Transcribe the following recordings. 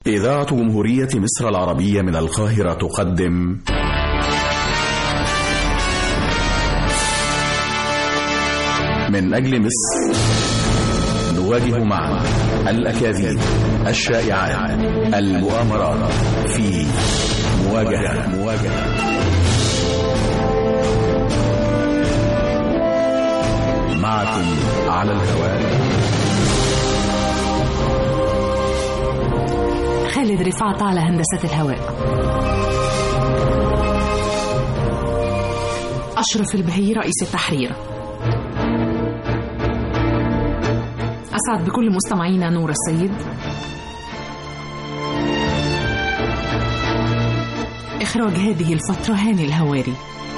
إذاعة جمهورية مصر العربية من القاهرة تقدم من أجل مصر نواجه معا الأكاذيب الشائعات المؤامرات في مواجهة مواجهة معكم على الهواء خالد رفعت على هندسة الهواء أشرف البهي رئيس التحرير أسعد بكل مستمعينا نور السيد إخراج هذه الفترة هاني الهواري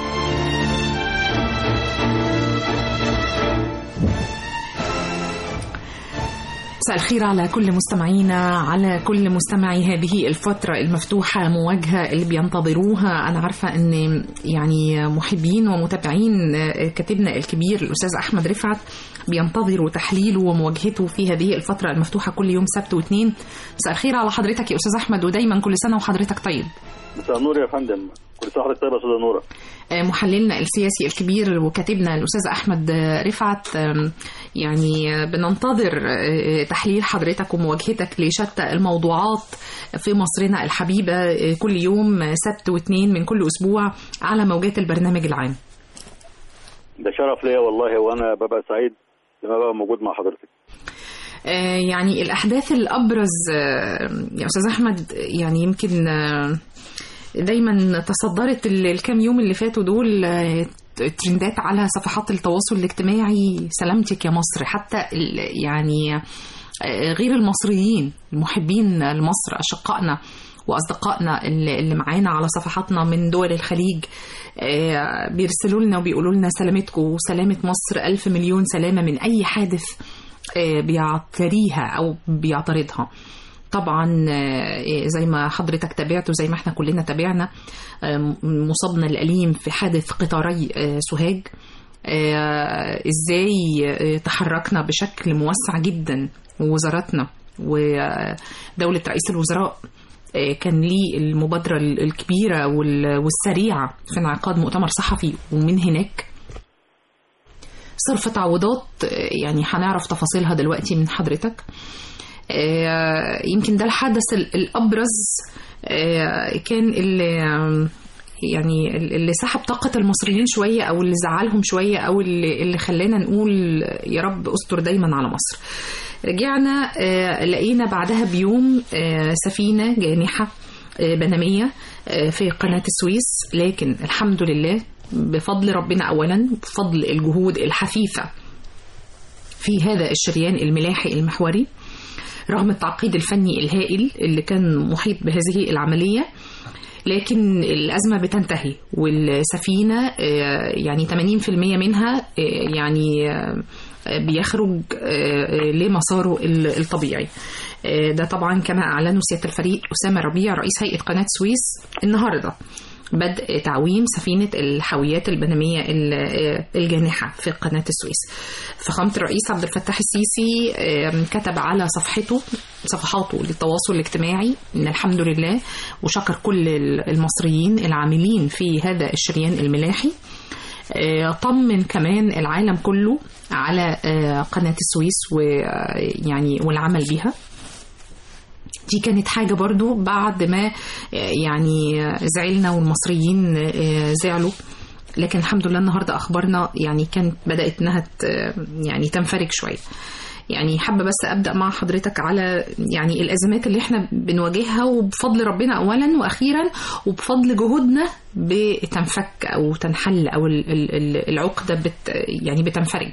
مساء الخير على كل مستمعينا على كل مستمعي هذه الفترة المفتوحة مواجهة اللي بينتظروها أنا عارفة أن يعني محبين ومتابعين كاتبنا الكبير الأستاذ أحمد رفعت بينتظروا تحليله ومواجهته في هذه الفترة المفتوحة كل يوم سبت واثنين مساء الخير على حضرتك يا أستاذ أحمد ودايما كل سنة وحضرتك طيب مساء النور يا فندم كل سنه وحضرتك طيبه يا استاذه نوره محللنا السياسي الكبير وكاتبنا الاستاذ احمد رفعت يعني بننتظر تحليل حضرتك ومواجهتك لشتى الموضوعات في مصرنا الحبيبه كل يوم سبت واثنين من كل اسبوع على موجات البرنامج العام ده شرف ليا والله وانا ببقى سعيد لما ببقى موجود مع حضرتك يعني الاحداث الابرز يا استاذ احمد يعني يمكن دايما تصدرت الكام يوم اللي فاتوا دول ترندات على صفحات التواصل الاجتماعي سلامتك يا مصر حتى يعني غير المصريين المحبين لمصر اشقائنا واصدقائنا اللي معانا على صفحاتنا من دول الخليج بيرسلوا لنا وبيقولوا لنا سلامتكم وسلامه مصر الف مليون سلامه من اي حادث بيعتريها او بيعترضها طبعا زي ما حضرتك تابعت وزي ما احنا كلنا تابعنا مصابنا الأليم في حادث قطاري سوهاج ازاي تحركنا بشكل موسع جدا ووزاراتنا ودولة رئيس الوزراء كان ليه المبادرة الكبيرة والسريعة في انعقاد مؤتمر صحفي ومن هناك صرف تعويضات يعني هنعرف تفاصيلها دلوقتي من حضرتك يمكن ده الحدث الابرز كان اللي يعني اللي سحب طاقة المصريين شوية أو اللي زعلهم شوية أو اللي, اللي خلانا نقول يا رب استر دايما على مصر رجعنا لقينا بعدها بيوم سفينة جانحة بنمية في قناة السويس لكن الحمد لله بفضل ربنا أولا بفضل الجهود الحثيثة في هذا الشريان الملاحي المحوري رغم التعقيد الفني الهائل اللي كان محيط بهذه العملية لكن الأزمة بتنتهي والسفينة يعني 80% منها يعني بيخرج لمساره الطبيعي ده طبعا كما أعلنه سيادة الفريق أسامة ربيع رئيس هيئة قناة سويس النهاردة بدء تعويم سفينة الحاويات البنمية الجانحة في قناة السويس فخامة الرئيس عبد الفتاح السيسي كتب على صفحته صفحاته للتواصل الاجتماعي ان الحمد لله وشكر كل المصريين العاملين في هذا الشريان الملاحي طمن كمان العالم كله على قناة السويس ويعني والعمل بها دي كانت حاجة برضو بعد ما يعني زعلنا والمصريين زعلوا لكن الحمد لله النهاردة أخبارنا يعني كانت بدأت إنها يعني تنفرج شوية يعني حابة بس أبدأ مع حضرتك على يعني الأزمات اللي احنا بنواجهها وبفضل ربنا أولا وأخيرا وبفضل جهودنا بتنفك أو تنحل أو العقدة بت يعني بتنفرج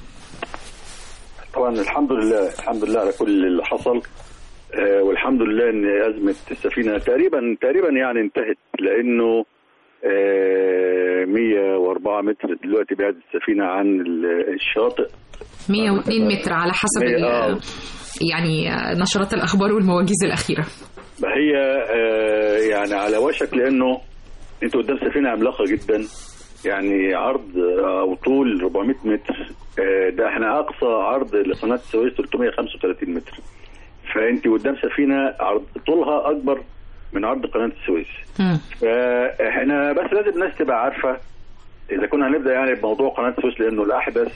طبعا الحمد لله الحمد لله على كل اللي حصل آه والحمد لله ان ازمه السفينه تقريبا تقريبا يعني انتهت لانه آه 104 متر دلوقتي بعد السفينه عن الشاطئ 102 متر على حسب آه يعني نشرات الاخبار والمواجيز الاخيره هي آه يعني على وشك لانه انت قدام سفينه عملاقه جدا يعني عرض او طول 400 متر ده احنا اقصى عرض لقناه السويس 335 متر فانت قدام سفينه عرض طولها اكبر من عرض قناه السويس مم. فاحنا بس لازم الناس تبقى عارفه اذا كنا هنبدا يعني بموضوع قناه السويس لانه الاحدث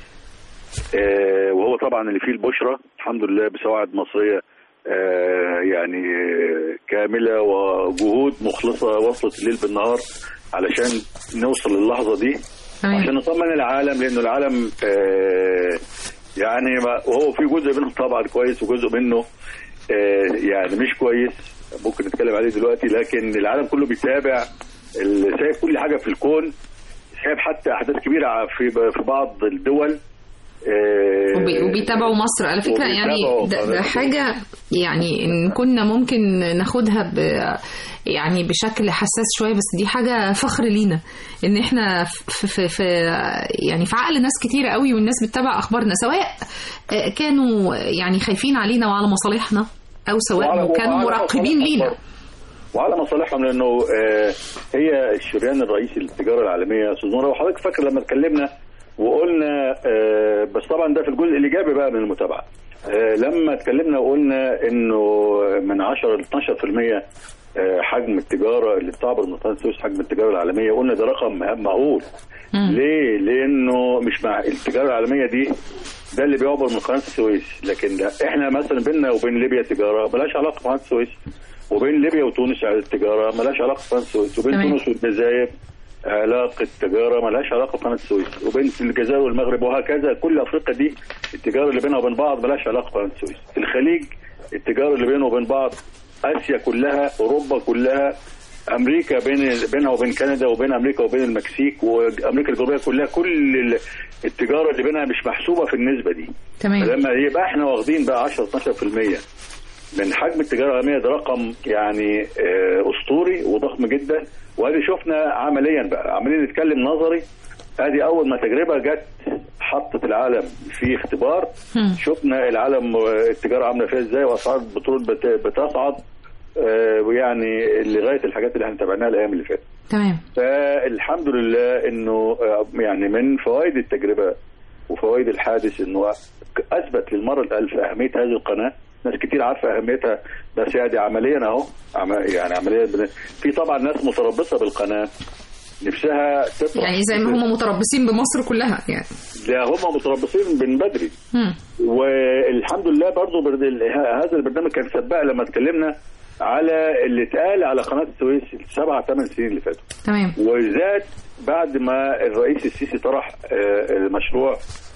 آه، وهو طبعا اللي فيه البشرى الحمد لله بسواعد مصريه آه، يعني آه، كامله وجهود مخلصه وصلت الليل بالنهار علشان نوصل للحظه دي تمام عشان نطمن العالم لانه العالم آه، يعني ما- وهو في جزء منه طبعا كويس وجزء منه آه، يعني مش كويس ممكن نتكلم عليه دلوقتي لكن العالم كله بيتابع ال- سايب كل حاجه في الكون سايب حتى احداث كبيره في في بعض الدول آه، وبي- وبيتابعوا مصر على فكرة يعني وبيتابعوا ده, ده قناة حاجة يعني إن كنا ممكن ناخدها ب يعني بشكل حساس شوية بس دي حاجة فخر لينا إن إحنا في, في, في يعني في عقل ناس كتيرة قوي والناس بتتابع أخبارنا سواء آه، كانوا يعني خايفين علينا وعلى مصالحنا أو سواء وعلى- كانوا وعلى مراقبين مصالحهم لينا برضه. وعلى مصالحهم لانه آه، هي الشريان الرئيسي للتجاره العالميه يا استاذ نور وحضرتك فاكر لما اتكلمنا وقلنا آه، بس طبعا ده في الجزء الايجابي بقى من المتابعه آه، لما اتكلمنا وقلنا انه من 10 ل 12% آه، حجم التجاره اللي بتعبر من قناه السويس حجم التجاره العالميه قلنا ده رقم مهول مم. ليه؟ لانه مش مع التجاره العالميه دي ده اللي بيعبر من قناه السويس لكن ده احنا مثلا بيننا وبين ليبيا تجاره ملهاش علاقه بقناه السويس وبين ليبيا وتونس التجاره ملهاش علاقه بقناه السويس وبين تمام. تونس والجزائر علاقه تجاره ملهاش علاقه بقناه السويس وبين الجزائر والمغرب وهكذا كل افريقيا دي التجاره اللي بينها وبين بعض ملهاش علاقه بقناه السويس الخليج التجاره اللي بينه وبين بعض اسيا كلها اوروبا كلها امريكا بين بينها وبين كندا وبين امريكا وبين المكسيك وامريكا الجنوبيه كلها كل ال- التجاره اللي بينها مش محسوبه في النسبه دي تمام لما يبقى احنا واخدين بقى 10 12% من حجم التجاره العالميه ده رقم يعني آه، اسطوري وضخم جدا وادي شفنا عمليا بقى عمالين نتكلم نظري ادي اول ما تجربه جت حطت العالم في اختبار مم. شفنا العالم آه، التجاره عامله فيها ازاي واسعار البترول بت- بتصعد آه، ويعني لغايه الحاجات اللي احنا تابعناها الايام اللي فاتت تمام فالحمد لله انه آه، يعني من فوائد التجربه وفوائد الحادث انه اثبت للمره الالف اهميه هذه القناه ناس كتير عارفه اهميتها بس يعني عمليا اهو عم- يعني عمليا بن- في طبعا ناس متربصه بالقناه نفسها تطلع يعني زي ما هم متربصين بمصر كلها يعني ده هم متربصين من بدري مم. والحمد لله برضو برد ال- ه- هذا البرنامج كان سباق لما اتكلمنا على اللي اتقال على قناه السويس السبع ثمان سنين اللي فاتوا تمام وزاد بعد ما الرئيس السيسي طرح آه، مشروع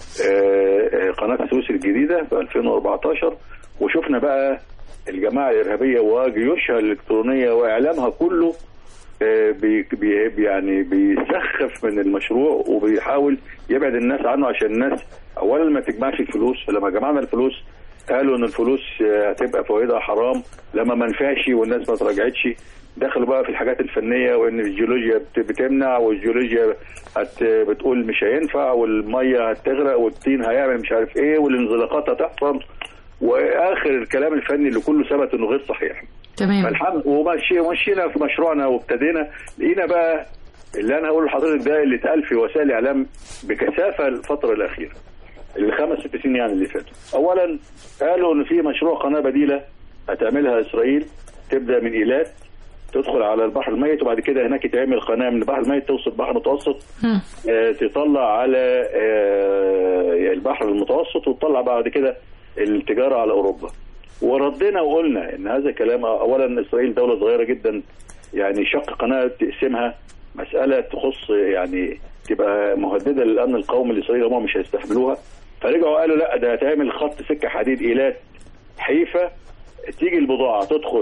آه، آه، قناه السويس الجديده في 2014 وشفنا بقى الجماعه الارهابيه وجيوشها الالكترونيه واعلامها كله آه، بي بي يعني بيسخف من المشروع وبيحاول يبعد الناس عنه عشان الناس اولا ما تجمعش الفلوس فلما جمعنا الفلوس قالوا ان الفلوس آه، هتبقى فوائدها حرام لما ما نفعش والناس ما تراجعتش دخلوا بقى في الحاجات الفنيه وان الجيولوجيا بت- بتمنع والجيولوجيا هت بتقول مش هينفع والميه هتغرق والطين هيعمل مش عارف ايه والانزلاقات هتحصل واخر الكلام الفني اللي كله ثبت انه غير صحيح تمام فالحمد ومشي ومشينا في مشروعنا وابتدينا لقينا بقى اللي انا هقوله لحضرتك ده اللي اتقال في وسائل الاعلام بكثافه الفتره الاخيره الخمس ست سنين يعني اللي فاتوا اولا قالوا ان في مشروع قناه بديله هتعملها اسرائيل تبدا من ايلات تدخل على البحر الميت وبعد كده هناك تعمل قناه من البحر الميت توصل البحر المتوسط مم. آه، تطلع على آه، البحر المتوسط وتطلع بعد كده التجاره على اوروبا وردينا وقلنا ان هذا كلام اولا اسرائيل دوله صغيره جدا يعني شق قناه تقسمها مساله تخص يعني تبقى مهدده للامن القومي الاسرائيلي هم مش هيستحملوها فرجعوا قالوا لا ده هتعمل خط سكه حديد ايلات حيفا تيجي البضاعه تدخل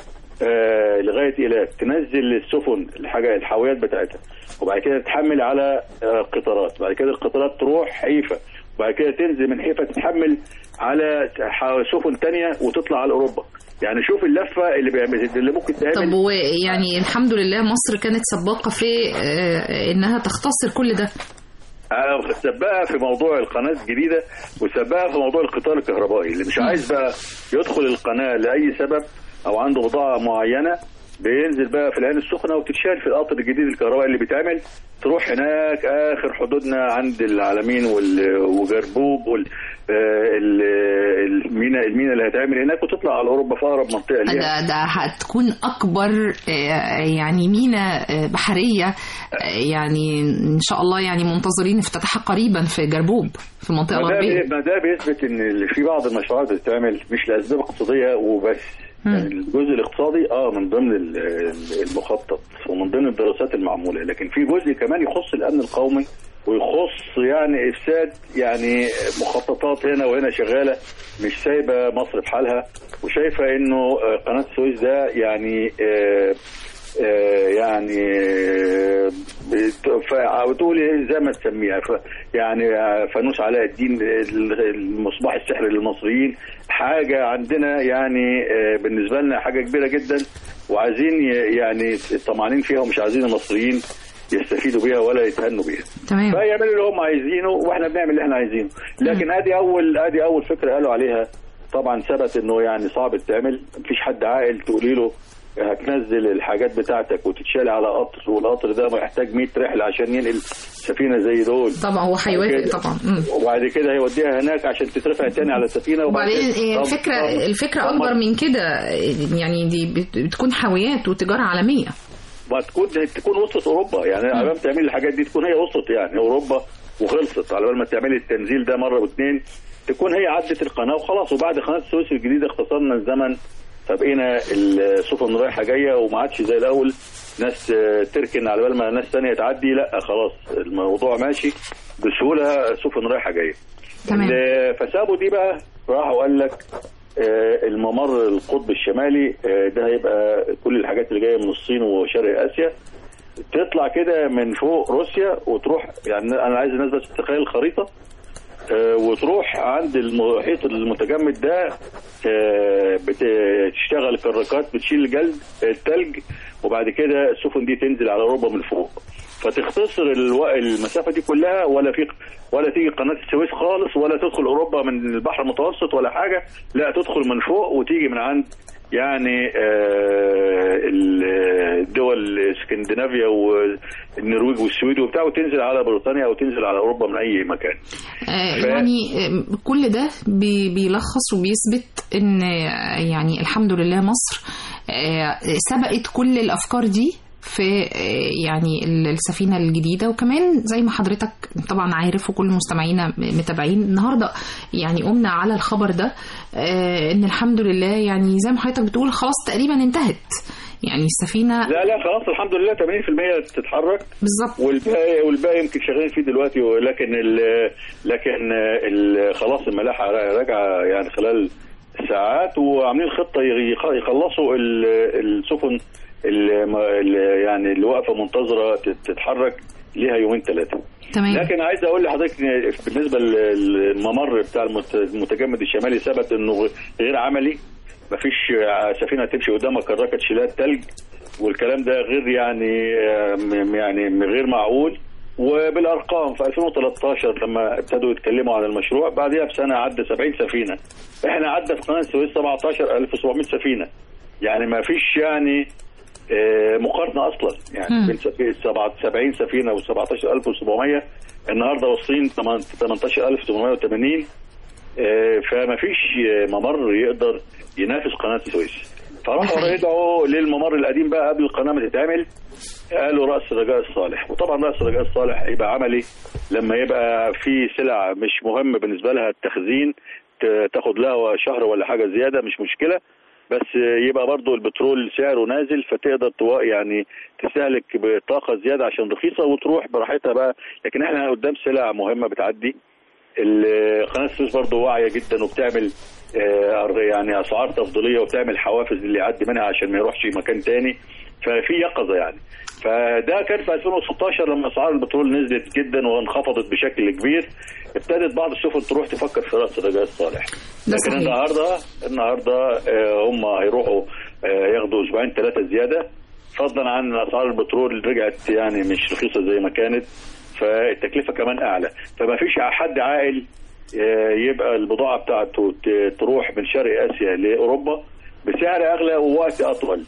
آه لغايه ايلات تنزل السفن الحاجه الحاويات بتاعتها وبعد كده تتحمل على آه قطارات بعد كده القطارات تروح حيفا وبعد كده تنزل من حيفا تتحمل على ح- سفن تانية وتطلع على اوروبا يعني شوف اللفه اللي بيعمل اللي ممكن طب تعمل ويعني الحمد لله مصر كانت سباقة في آه، انها تختصر كل ده آه، سبقها في موضوع القناه الجديده وسبقها في موضوع القطار الكهربائي اللي مش عايز بقى يدخل القناه لاي سبب او عنده بضاعه معينه بينزل بقى في العين السخنه وتتشال في القطر الجديد الكهربائي اللي بيتعمل تروح هناك اخر حدودنا عند العالمين وال- وجربوب وال آه، ال- المينا المينا اللي هتعمل هناك وتطلع على اوروبا في اقرب منطقه ليها ده ده هتكون اكبر آه، يعني مينا آه، بحريه آه، يعني ان شاء الله يعني منتظرين افتتاحها قريبا في جربوب في المنطقه ما ده الغربيه بي- ما ده بيثبت ان ال- في بعض المشروعات بتتعمل مش لاسباب اقتصاديه وبس مم. يعني الجزء الاقتصادي اه من ضمن ال- ال- المخطط ومن ضمن الدراسات المعموله لكن في جزء كمان يخص الامن القومي ويخص يعني افساد يعني مخططات هنا وهنا شغاله مش سايبه مصر بحالها وشايفه انه آه، قناه السويس ده يعني آه آه، يعني آه، بت- ف- وتقولي زي ما تسميها ف- يعني آه، فانوس علاء الدين ال- المصباح السحري للمصريين حاجه عندنا يعني آه، بالنسبه لنا حاجه كبيره جدا وعايزين ي- يعني طمعانين فيها ومش عايزين المصريين يستفيدوا بيها ولا يتهنوا بيها تمام فيعملوا اللي هم عايزينه واحنا بنعمل اللي احنا عايزينه لكن ادي اول ادي اول فكره قالوا عليها طبعا ثبت انه يعني صعب تعمل مفيش حد عاقل تقولي له هتنزل الحاجات بتاعتك وتتشال على قطر والقطر ده محتاج 100 رحله عشان ينقل سفينه زي دول طبعا هو هيوافق كده. طبعا مم. وبعد كده هيوديها هناك عشان تترفع تاني على سفينه وبعدين طب- الفكره طب- الفكره طب- اكبر من كده يعني دي بت- بتكون حاويات وتجاره عالميه ما تكون تكون وصلت اوروبا يعني على بال ما تعملي الحاجات دي تكون هي وصلت يعني اوروبا وخلصت على بال ما تعملي التنزيل ده مره واثنين تكون هي عدت القناه وخلاص وبعد قناه السويس الجديده اختصرنا الزمن فبقينا السفن رايحه جايه وما عادش زي الاول ناس آه، تركن على بال ما ناس ثانيه تعدي لا خلاص الموضوع ماشي بسهوله سفن رايحه جايه تمام. اللي فسابوا دي بقى راح وقال لك آه، الممر القطب الشمالي آه، ده هيبقى كل الحاجات اللي جايه من الصين وشرق اسيا تطلع كده من فوق روسيا وتروح يعني انا عايز الناس بس تتخيل الخريطه آه، وتروح عند المحيط المتجمد ده آه، بتشتغل الكراكات بتشيل الجلد التلج وبعد كده السفن دي تنزل على اوروبا من فوق فتختصر الو... المسافه دي كلها ولا في ولا تيجي قناه السويس خالص ولا تدخل اوروبا من البحر المتوسط ولا حاجه لا تدخل من فوق وتيجي من عند يعني آه، الدول اسكندنافيا والنرويج والسويد وبتاع وتنزل على بريطانيا او تنزل على اوروبا من اي مكان آه، ف- يعني آه، كل ده بي- بيلخص وبيثبت ان آه، يعني الحمد لله مصر آه، سبقت كل الافكار دي في آه، يعني ال- السفينه الجديده وكمان زي ما حضرتك طبعا عارف وكل مستمعينا متابعين النهارده يعني قمنا على الخبر ده آه، ان الحمد لله يعني زي ما حضرتك بتقول خلاص تقريبا انتهت يعني السفينه لا لا خلاص الحمد لله 80% تتحرك بالظبط والباقي والباقي يمكن شغالين فيه دلوقتي ولكن ال لكن ال خلاص الملاحه راجعه يعني خلال ساعات وعاملين خطه يخ- يخلصوا ال- السفن اللي يعني اللي واقفه منتظره تت- تتحرك ليها يومين ثلاثه تمام لكن عايز اقول لحضرتك إن بالنسبه للممر بتاع المت- المتجمد الشمالي ثبت انه غير عملي مفيش سفينه تمشي قدامها كراكه تشيلها التلج والكلام ده غير يعني آم، يعني غير معقول وبالارقام في 2013 لما ابتدوا يتكلموا عن المشروع بعدها بسنه عدى 70 سفينه احنا عدى في قناه السويس 17700 سفينه يعني ما فيش يعني آه، مقارنه اصلا يعني مم. بين سفينه 70 سفينه و 17700 النهارده واصلين 18880 آه، فما فيش آه، ممر يقدر ينافس قناه السويس فراحوا حقيقي. رجعوا للممر القديم بقى قبل القناه ما تتعمل قالوا راس الرجاء الصالح وطبعا راس الرجاء الصالح هيبقى عملي لما يبقى في سلع مش مهم بالنسبه لها التخزين ت- تاخد لها شهر ولا حاجه زياده مش مشكله بس يبقى برضو البترول سعره نازل فتقدر توا يعني تستهلك بطاقه زياده عشان رخيصه وتروح براحتها بقى لكن احنا قدام سلع مهمه بتعدي ال- قناه السويس برضو واعيه جدا وبتعمل آه، يعني اسعار تفضيليه وبتعمل حوافز اللي يعدي منها عشان ما يروحش مكان تاني ففي يقظه يعني فده كان في 2016 لما اسعار البترول نزلت جدا وانخفضت بشكل كبير ابتدت بعض السفن تروح تفكر في راس الرجاء الصالح ده لكن صحيح. النهارده النهارده آه، هم هيروحوا آه، ياخدوا اسبوعين ثلاثه زياده فضلا عن اسعار البترول رجعت يعني مش رخيصه زي ما كانت فالتكلفه كمان اعلى فما فيش حد عاقل آه، يبقى البضاعه بتاعته ت- تروح من شرق اسيا لاوروبا بسعر اغلى ووقت اطول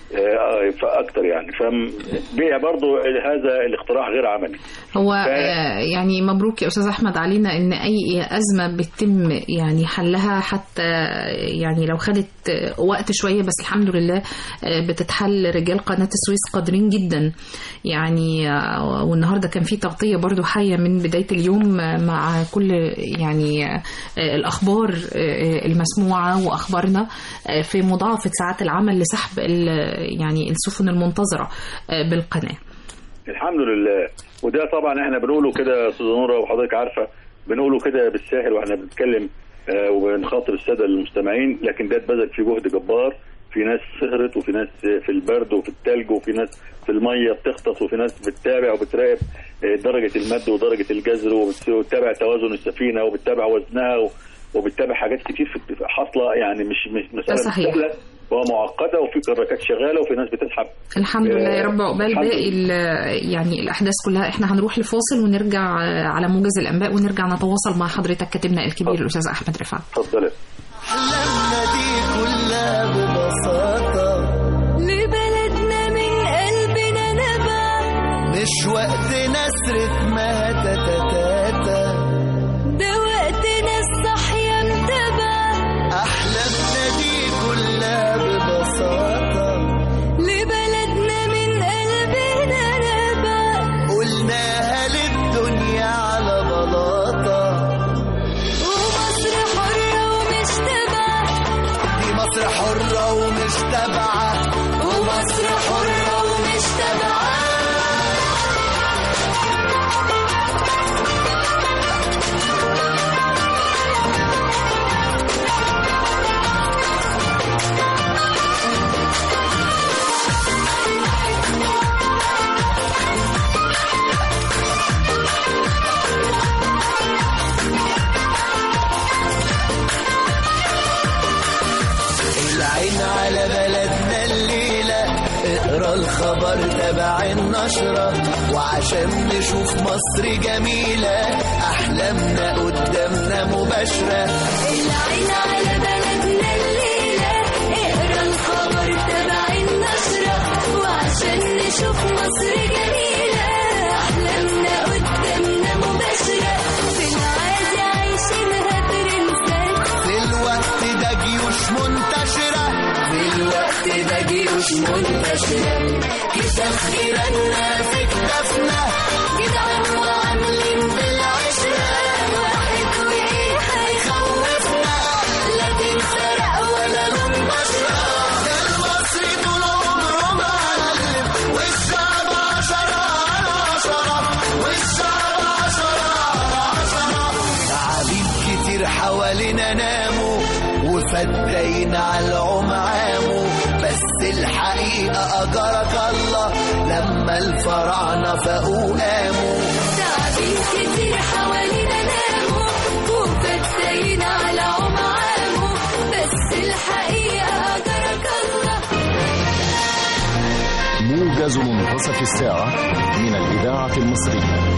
آه، فاكتر يعني فبيع برضو هذا الاقتراح غير عملي هو ف- آه، يعني مبروك يا استاذ احمد علينا ان اي ازمه بتتم يعني حلها حتى يعني لو خدت آه، وقت شويه بس الحمد لله آه، بتتحل رجال قناه السويس قادرين جدا يعني آه، والنهارده كان في تغطيه برضو حيه من بدايه اليوم آه، مع كل يعني آه، الاخبار آه، المسموعه واخبارنا آه، في مضاعفه ساعات العمل لسحب ال- يعني السفن المنتظره آه، بالقناه الحمد لله وده طبعا احنا بنقوله كده يا استاذه نوره وحضرتك عارفه بنقوله كده بالساهل واحنا بنتكلم آه، وبنخاطب الساده المستمعين لكن ده اتبذل فيه جهد جبار في ناس سهرت وفي ناس في البرد وفي الثلج وفي ناس في الميه بتغطس وفي ناس بتتابع وبتراقب آه، درجه المد ودرجه الجزر وبت- وبتتابع توازن السفينه وبتتابع وزنها و- وبتتابع حاجات كتير في حاصله يعني مش مش مساله صحيح. سهله ومعقده وفي كراكات شغاله وفي ناس بتسحب الحمد لله يا رب آه، عقبال الحمد باقي ال- يعني الاحداث كلها احنا هنروح لفاصل ونرجع آه، على موجز الانباء ونرجع نتواصل مع حضرتك كاتبنا الكبير الاستاذ احمد رفعت اتفضلي أحلامنا دي كلها ببساطة لبلدنا من قلبنا نبع مش وقت نسرة ما تتتاتا ده وقتنا الصحية متابعة أحلامنا دي كلها ببساطة لبلدنا من قلبنا نبع قلناها للدنيا على بلاطة ومصر حرة ومش تبع دي مصر حرة ومش تابعة ومصر حرة ومش تبع العين على بلدنا الليلة اقرا الخبر تبع النشرة وعشان نشوف مصر جميلة أحلامنا قدامنا مباشرة العين على بلدنا الليلة اقرا الخبر تبع النشرة وعشان نشوف مصر جميلة أحلامنا قدامنا مباشرة في العادي عايشينها برنسات في الوقت ده جيوش منتشرة في الوقت ده جيوش منتشرة كتفكيرنا في كتافنا جدعان وعاملين بالعشرة واحد وإيه هيخوفنا لا تنسرق ولا لون بشرة المصري طول عمره معلم والشعب عشرة على عشرة والشعب عشرة على عشرة تعابين كتير حوالينا ناموا وفتاين على العمعامو بس الحقيقة أجرك الله لما الفراعنة فاقوا قاموا تعابين كتير حوالينا ناموا وفتاين على عمعامه بس الحقيقة أجرك الله موجز منتصف الساعة من الإذاعة المصرية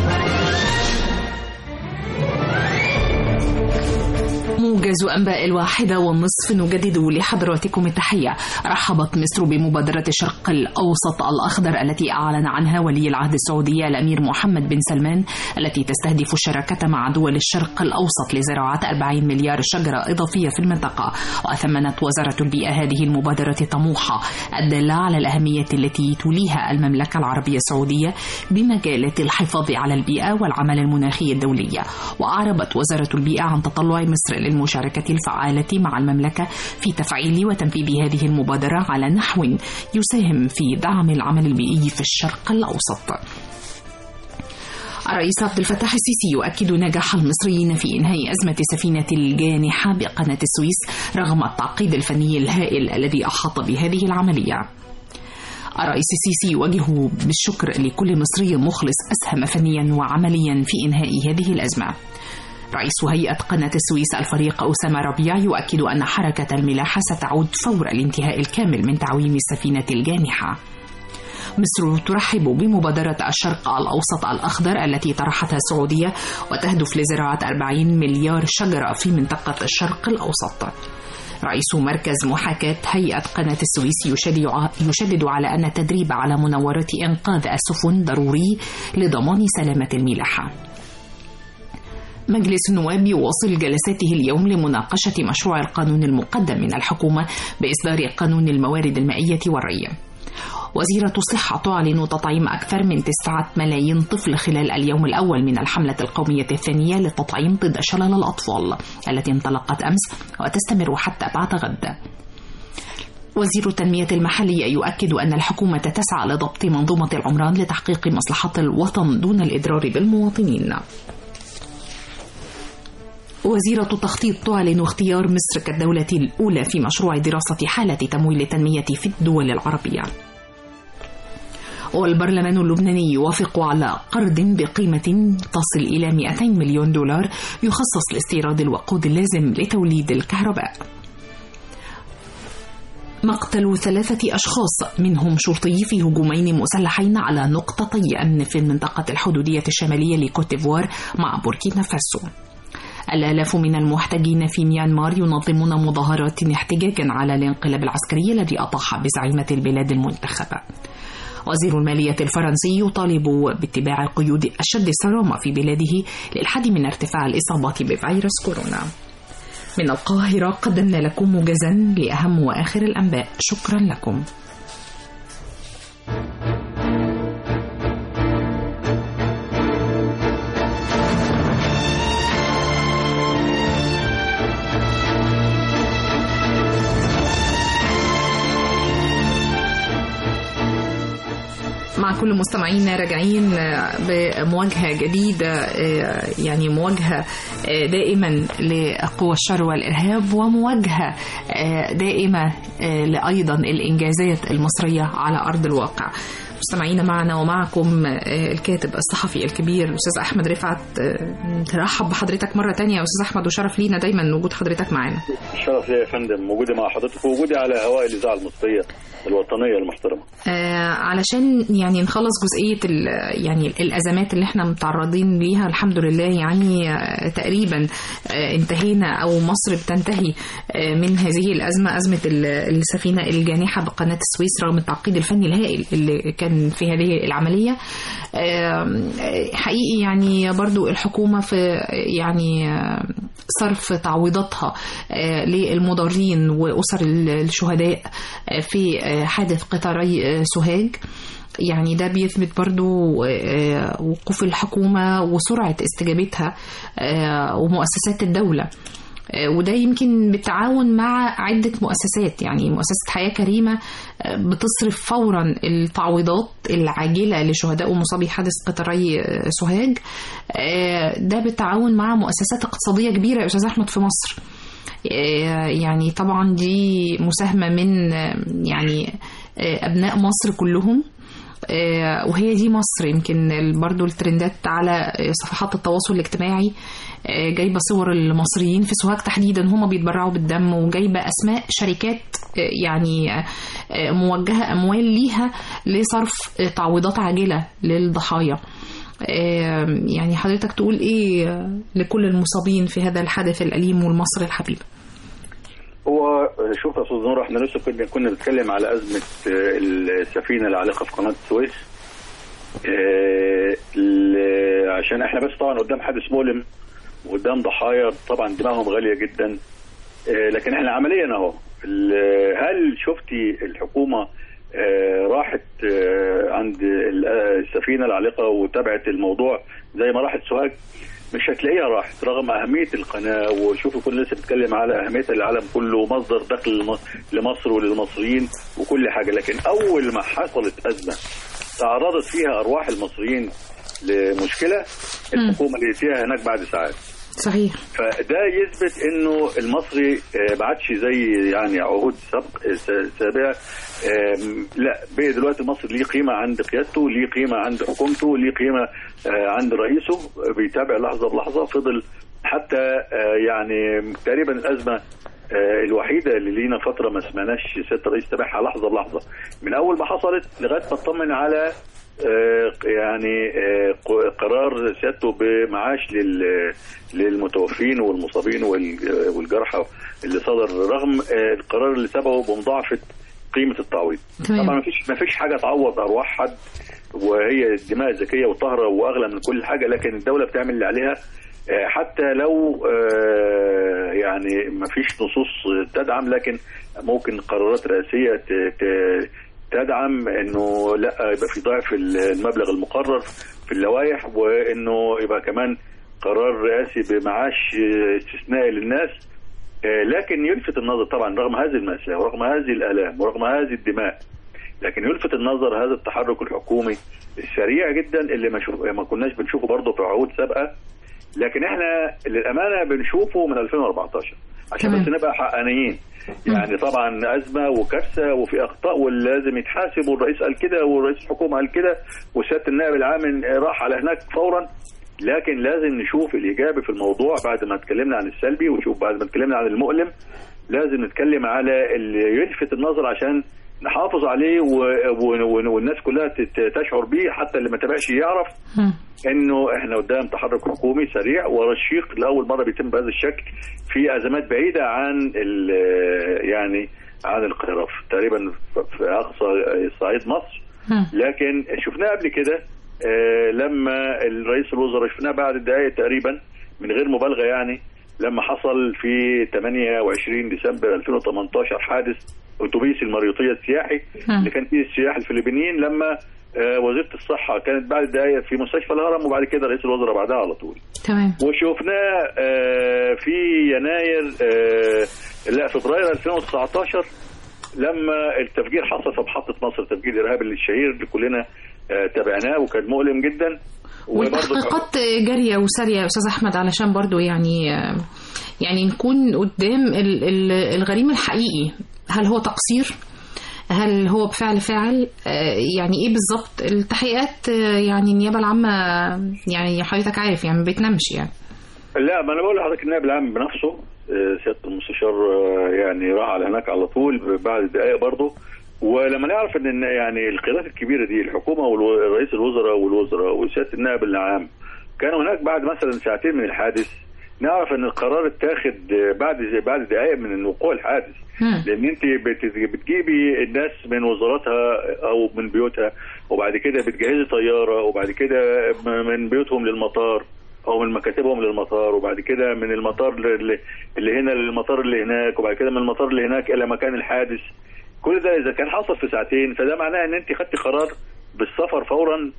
موجز أنباء الواحدة والنصف نجدد لحضراتكم التحية رحبت مصر بمبادرة الشرق الأوسط الأخضر التي أعلن عنها ولي العهد السعودي الأمير محمد بن سلمان التي تستهدف الشراكة مع دول الشرق الأوسط لزراعة 40 مليار شجرة إضافية في المنطقة وأثمنت وزارة البيئة هذه المبادرة طموحة الدالة على الأهمية التي توليها المملكة العربية السعودية بمجالات الحفاظ على البيئة والعمل المناخي الدولية وأعربت وزارة البيئة عن تطلع مصر للمشاركة الفعالة مع المملكة في تفعيل وتنفيذ هذه المبادرة على نحو يساهم في دعم العمل البيئي في الشرق الأوسط. الرئيس عبد الفتاح السيسي يؤكد نجاح المصريين في إنهاء أزمة سفينة الجانحة بقناة السويس رغم التعقيد الفني الهائل الذي أحاط بهذه العملية. الرئيس السيسي يوجه بالشكر لكل مصري مخلص أسهم فنيا وعمليا في إنهاء هذه الأزمة. رئيس هيئة قناة السويس الفريق أسامة ربيع يؤكد أن حركة الملاحة ستعود فور الانتهاء الكامل من تعويم السفينة الجانحة. مصر ترحب بمبادرة الشرق الأوسط الأخضر التي طرحتها السعودية وتهدف لزراعة 40 مليار شجرة في منطقة الشرق الأوسط. رئيس مركز محاكاة هيئة قناة السويس يشدد يشدد على أن التدريب على مناورة إنقاذ السفن ضروري لضمان سلامة الملاحة مجلس النواب يواصل جلساته اليوم لمناقشة مشروع القانون المقدم من الحكومة بإصدار قانون الموارد المائية والري وزيرة الصحة تعلن تطعيم أكثر من تسعة ملايين طفل خلال اليوم الأول من الحملة القومية الثانية للتطعيم ضد شلل الأطفال التي انطلقت أمس وتستمر حتى بعد غد وزير التنمية المحلية يؤكد أن الحكومة تسعى لضبط منظومة العمران لتحقيق مصلحة الوطن دون الإضرار بالمواطنين وزيرة التخطيط تعلن اختيار مصر كالدولة الأولى في مشروع دراسة حالة تمويل التنمية في الدول العربية والبرلمان اللبناني يوافق على قرض بقيمة تصل إلى 200 مليون دولار يخصص لاستيراد الوقود اللازم لتوليد الكهرباء مقتل ثلاثة أشخاص منهم شرطي في هجومين مسلحين على نقطتي أمن في المنطقة الحدودية الشمالية لكوتيفوار مع بوركينا فاسو الآلاف من المحتجين في ميانمار ينظمون مظاهرات احتجاجا على الانقلاب العسكري الذي أطاح بزعيمة البلاد المنتخبة وزير المالية الفرنسي يطالب باتباع قيود أشد صرامة في بلاده للحد من ارتفاع الإصابات بفيروس كورونا من القاهرة قدمنا لكم موجزا لأهم وآخر الأنباء شكرا لكم مع كل مستمعينا راجعين بمواجهة جديدة يعني مواجهة دائما لقوى الشر والإرهاب ومواجهة دائمة لأيضا الإنجازات المصرية على أرض الواقع مستمعينا معنا ومعكم الكاتب الصحفي الكبير الاستاذ احمد رفعت ترحب بحضرتك مره تانية يا استاذ احمد وشرف لينا دايما وجود حضرتك معانا الشرف ليا يا فندم وجودي مع حضرتك ووجودي على هواء الاذاعه المصريه الوطنيه المحترمه آه علشان يعني نخلص جزئيه يعني الازمات اللي احنا متعرضين ليها الحمد لله يعني آه تقريبا آه انتهينا او مصر بتنتهي آه من هذه الازمه ازمه السفينه الجانحه بقناه السويس رغم التعقيد الفني الهائل اللي كان في هذه العمليه حقيقي يعني برضو الحكومه في يعني صرف تعويضاتها للمضارين واسر الشهداء في حادث قطاري سوهاج يعني ده بيثبت برضو وقوف الحكومة وسرعة استجابتها ومؤسسات الدولة وده يمكن بالتعاون مع عدة مؤسسات يعني مؤسسة حياة كريمة بتصرف فورا التعويضات العاجلة لشهداء ومصابي حادث قطري سوهاج ده بالتعاون مع مؤسسات اقتصادية كبيرة يا أستاذ أحمد في مصر يعني طبعا دي مساهمة من يعني أبناء مصر كلهم وهي دي مصر يمكن برضو الترندات على صفحات التواصل الاجتماعي جايبه صور المصريين في سوهاج تحديدا هم بيتبرعوا بالدم وجايبه اسماء شركات يعني موجهه اموال ليها لصرف تعويضات عاجله للضحايا يعني حضرتك تقول ايه لكل المصابين في هذا الحدث الاليم والمصري الحبيب هو شوف يا استاذ نور احنا لسه كنا كنا بنتكلم على ازمه السفينه العالقه في قناه السويس عشان احنا بس طبعا قدام حادث مؤلم وقدام ضحايا طبعا دماغهم غاليه جدا لكن احنا عمليا اهو هل شفتي الحكومه راحت عند السفينه العالقه وتابعت الموضوع زي ما راحت سوهاج مش هتلاقيها راحت رغم أهمية القناة وشوفوا كنا لسه بنتكلم على أهمية العالم كله ومصدر دخل لمصر وللمصريين وكل حاجة لكن أول ما حصلت أزمة تعرضت فيها أرواح المصريين لمشكلة الحكومة لقيتيها هناك بعد ساعات صحيح فده يثبت انه المصري ما عادش زي يعني عهود سابق سابقه لا بقى دلوقتي مصر ليه قيمه عند قيادته ليه قيمه عند حكومته ليه قيمه عند رئيسه بيتابع لحظه بلحظه فضل حتى يعني تقريبا الازمه الوحيده اللي لينا فتره ما سمعناش سياده الرئيس تابعها لحظه بلحظه من اول ما حصلت لغايه ما اطمن على آه، يعني آه، ق- قرار سيادته بمعاش لل- للمتوفين والمصابين وال- والجرحى اللي صدر رغم آه، القرار اللي سبقه بمضاعفه قيمه التعويض تمام. طبعا ما فيش ما فيش حاجه تعوض ارواح حد وهي الدماء ذكيه وطاهره واغلى من كل حاجه لكن الدوله بتعمل اللي عليها آه، حتى لو آه، يعني ما فيش نصوص تدعم لكن ممكن قرارات رئاسيه ت- ت- تدعم انه لا يبقى في ضعف المبلغ المقرر في اللوائح وانه يبقى كمان قرار رئاسي بمعاش آه، استثنائي للناس آه، لكن يلفت النظر طبعا رغم هذه المأساة ورغم هذه الآلام ورغم هذه الدماء لكن يلفت النظر هذا التحرك الحكومي السريع جدا اللي ما, شوف ما كناش بنشوفه برضه في عهود سابقة لكن احنا للأمانة بنشوفه من 2014 عشان تمام. بس نبقى حقانيين يعني طبعا أزمة وكارثة وفي أخطاء ولازم يتحاسب والرئيس قال كده والرئيس الحكومة قال كده وسيادة النائب العام راح على هناك فورا لكن لازم نشوف الإيجابي في الموضوع بعد ما اتكلمنا عن السلبي ونشوف بعد ما اتكلمنا عن المؤلم لازم نتكلم على اللي يلفت النظر عشان نحافظ عليه و... و... والناس كلها تت- تشعر بيه حتى اللي ما تابعش يعرف مم. انه احنا قدام تحرك حكومي سريع ورشيق لاول مره بيتم بهذا الشكل في ازمات بعيده عن ال- يعني عن القاهره في- تقريبا في اقصى صعيد مصر مم. لكن شفناه قبل كده آه، لما الرئيس الوزراء شفناه بعد دقائق تقريبا من غير مبالغه يعني لما حصل في 28 ديسمبر 2018 حادث اتوبيس المريوطيه السياحي مم. اللي كان فيه السياح الفلبينيين لما آه، وزيره الصحه كانت بعد دقائق في مستشفى الهرم وبعد كده رئيس الوزراء بعدها على طول تمام وشفناه آه، في يناير آه، لا فبراير 2019 لما التفجير حصل في محطه مصر التفجير الارهابي الشهير اللي كلنا آه، تابعناه وكان مؤلم جدا وبرضه والتحقيقات جارية وسارية يا أستاذ أحمد علشان برضو يعني يعني نكون قدام ال- ال- الغريم الحقيقي هل هو تقصير هل هو بفعل فاعل آه، يعني ايه بالظبط التحقيقات آه، يعني النيابة العامة يعني حضرتك عارف يعني ما بتنامش يعني لا ما انا بقول لحضرتك النائب العام بنفسه آه، سياده المستشار آه، يعني راح على هناك على طول بعد دقائق برضه ولما نعرف ان إن يعني القيادات الكبيره دي الحكومه ورئيس الوزراء والوزراء وسياده النائب العام كانوا هناك بعد مثلا ساعتين من الحادث نعرف ان القرار اتاخد آه، بعد بعد دقائق من وقوع الحادث مم. لان انت بت- بتجيبي الناس من وزاراتها او من بيوتها وبعد كده بتجهزي طياره وبعد كده م- من بيوتهم للمطار او من مكاتبهم للمطار وبعد كده من المطار اللي اللي هنا للمطار اللي هناك وبعد كده من المطار اللي هناك الى مكان الحادث كل ده اذا كان حصل في ساعتين فده معناه ان انت خدتي قرار بالسفر فورا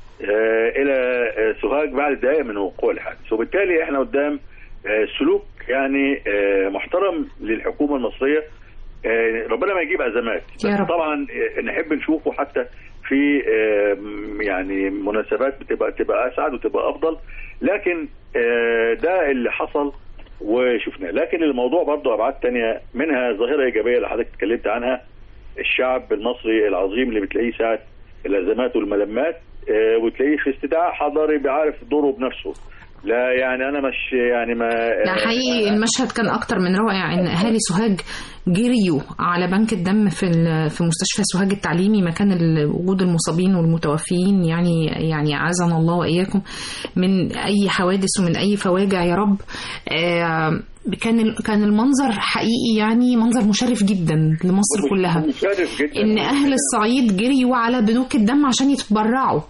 آه، الى آه، سوهاج بعد دقائق من وقوع الحادث وبالتالي احنا قدام آه، سلوك يعني آه، محترم للحكومه المصريه آه، ربنا ما يجيب ازمات يا بس رب. طبعا آه، نحب نشوفه حتى في آه، م- يعني مناسبات بتبقى تبقى اسعد وتبقى افضل لكن آه، ده اللي حصل وشفناه لكن الموضوع برضه ابعاد تانية منها ظاهره ايجابيه اللي حضرتك اتكلمت عنها الشعب المصري العظيم اللي بتلاقيه ساعه الازمات والملمات آه، وتلاقيه في استدعاء حضاري بيعرف دوره بنفسه لا يعني انا مش يعني ما لا حقيقي المشهد كان اكتر من رائع ان اهالي سوهاج جريوا على بنك الدم في ال- في مستشفى سوهاج التعليمي مكان ال- وجود المصابين والمتوفيين يعني يعني عزنا الله واياكم من اي حوادث ومن اي فواجع يا رب آه، كان ال- كان المنظر حقيقي يعني منظر مشرف جدا لمصر كلها مشرف جدا ان اهل الصعيد جريوا على بنوك الدم عشان يتبرعوا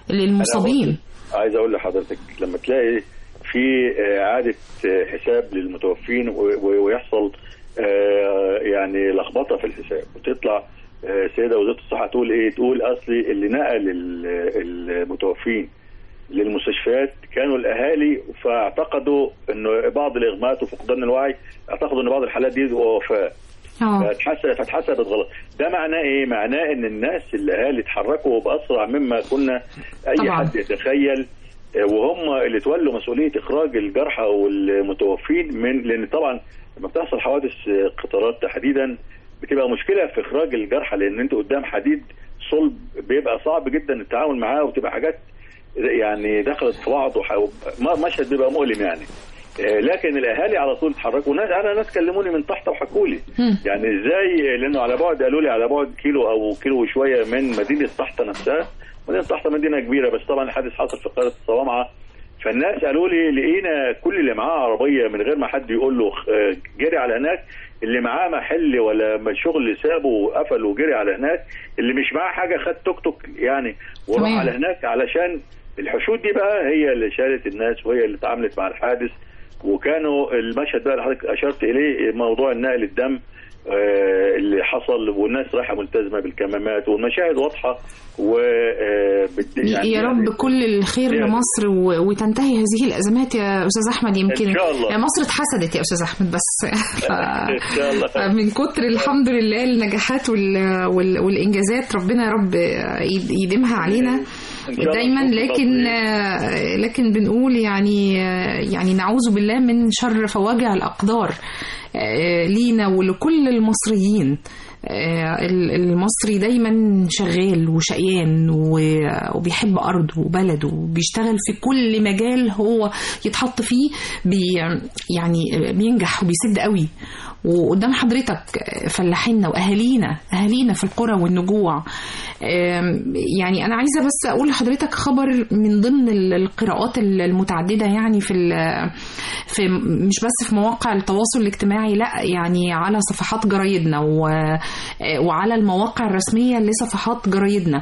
للمصابين عايز اقول لحضرتك لما تلاقي في آه، اعاده آه، حساب للمتوفين و- و- ويحصل آه، يعني لخبطه في الحساب وتطلع آه، السيده وزاره الصحه تقول ايه؟ تقول اصلي اللي نقل ال- المتوفين للمستشفيات كانوا الاهالي فاعتقدوا انه بعض الاغماءات وفقدان الوعي اعتقدوا ان بعض الحالات دي وفاه اه فاتحسب فاتحسبت غلط ده معناه ايه معناه ان الناس الاهالي اتحركوا باسرع مما كنا اي طبعاً. حد يتخيل آه، وهم اللي تولوا مسؤوليه اخراج الجرحى والمتوفين من لان طبعا لما بتحصل حوادث آه، قطارات تحديدا بتبقى مشكله في اخراج الجرحى لان انت قدام حديد صلب بيبقى صعب جدا التعامل معاه وبتبقى حاجات يعني دخلت في بعض وح- م- مشهد بيبقى مؤلم يعني آه، لكن الاهالي على طول اتحركوا ناس انا ناس كلموني من تحت وحكوا لي مم. يعني ازاي لانه على بعد قالوا لي على بعد كيلو او كيلو وشويه من مدينه تحت نفسها مدينه تحت مدينه كبيره بس طبعا الحادث حصل في قريه الصوامعه فالناس قالوا لي لقينا كل اللي معاه عربيه من غير ما حد يقول له آه، جري على هناك اللي معاه محل ولا ما شغل سابه وقفل وجري على هناك اللي مش معاه حاجه خد توك توك يعني وراح تمام. على هناك علشان الحشود دي بقى هي اللي شالت الناس وهي اللي اتعاملت مع الحادث وكانوا المشهد بقى اللي حضرتك اشرت اليه موضوع النقل الدم آه، اللي حصل والناس رايحه ملتزمه بالكمامات والمشاهد واضحه و آه، بت- يعني يا رب كل الخير يعني- لمصر و- وتنتهي هذه الازمات يا استاذ احمد يمكن إن شاء الله. يعني مصر اتحسدت يا استاذ احمد بس ف... إن شاء الله. فمن كتر الحمد لله النجاحات وال... وال... والانجازات ربنا يا رب يد- يديمها علينا إن شاء الله دايما نكون لكن مصريين. لكن بنقول يعني يعني نعوذ بالله من شر فواجع الاقدار آه، لينا ولكل المصريين آه، ال- المصري دايما شغال وشقيان و- وبيحب أرضه وبلده وبيشتغل في كل مجال هو يتحط فيه بي يعني بينجح وبيسد قوي وقدام حضرتك فلاحينا واهالينا اهالينا في القرى والنجوع آم، يعني انا عايزه بس اقول لحضرتك خبر من ضمن ال- القراءات ال- المتعدده يعني في ال- في مش بس في مواقع التواصل الاجتماعي لا يعني على صفحات جرايدنا و- وعلى المواقع الرسميه لصفحات جرايدنا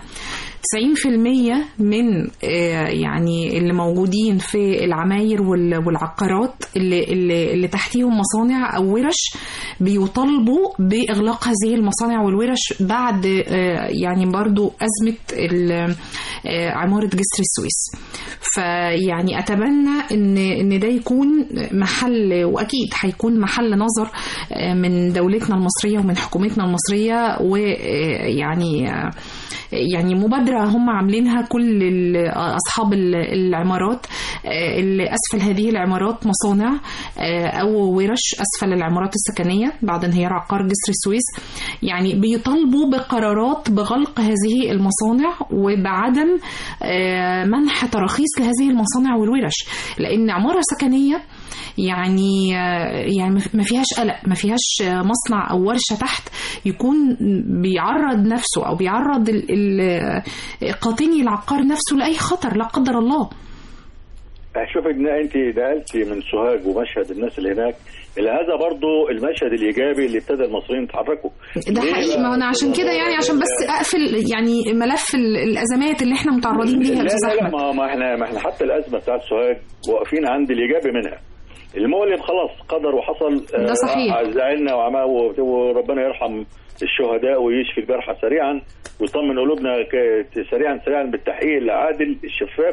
90% من آه، يعني اللي موجودين في العماير وال- والعقارات اللي, اللي, اللي تحتيهم مصانع او ورش بيطالبوا باغلاق هذه المصانع والورش بعد آه، يعني برضو ازمه ال- آه، عماره جسر السويس فيعني اتمنى ان ان ده يكون محل واكيد هيكون محل نظر آه، من دولتنا المصريه ومن حكومتنا المصريه ويعني يعني مبادرة هم عاملينها كل ال- أصحاب ال- العمارات آه، اللي أسفل هذه العمارات مصانع آه، أو ورش أسفل العمارات السكنية بعد انهيار عقار جسر السويس يعني بيطالبوا بقرارات بغلق هذه المصانع وبعدم آه، منح تراخيص لهذه المصانع والورش لأن عمارة سكنية يعني يعني ما فيهاش قلق ما فيهاش مصنع او ورشه تحت يكون بيعرض نفسه او بيعرض ال- ال- قاطني العقار نفسه لاي خطر لا قدر الله شوف ان انت نقلتي من سوهاج ومشهد الناس اللي هناك الى هذا برضو المشهد الايجابي اللي ابتدى المصريين يتحركوا ده ليه حقيقي بقى؟ ما انا عشان كده يعني عشان بس اقفل يعني ملف ال- الازمات اللي احنا متعرضين ليها لا يا استاذ لا لا احمد ما, ما احنا ما احنا حتى الازمه بتاعت سوهاج واقفين عند الايجابي منها المؤلم خلاص قدر وحصل ده صحيح. آه، زعلنا وعما و- وربنا يرحم الشهداء ويشفي الجرحى سريعا ويطمن قلوبنا ك- سريعا سريعا بالتحقيق العادل الشفاف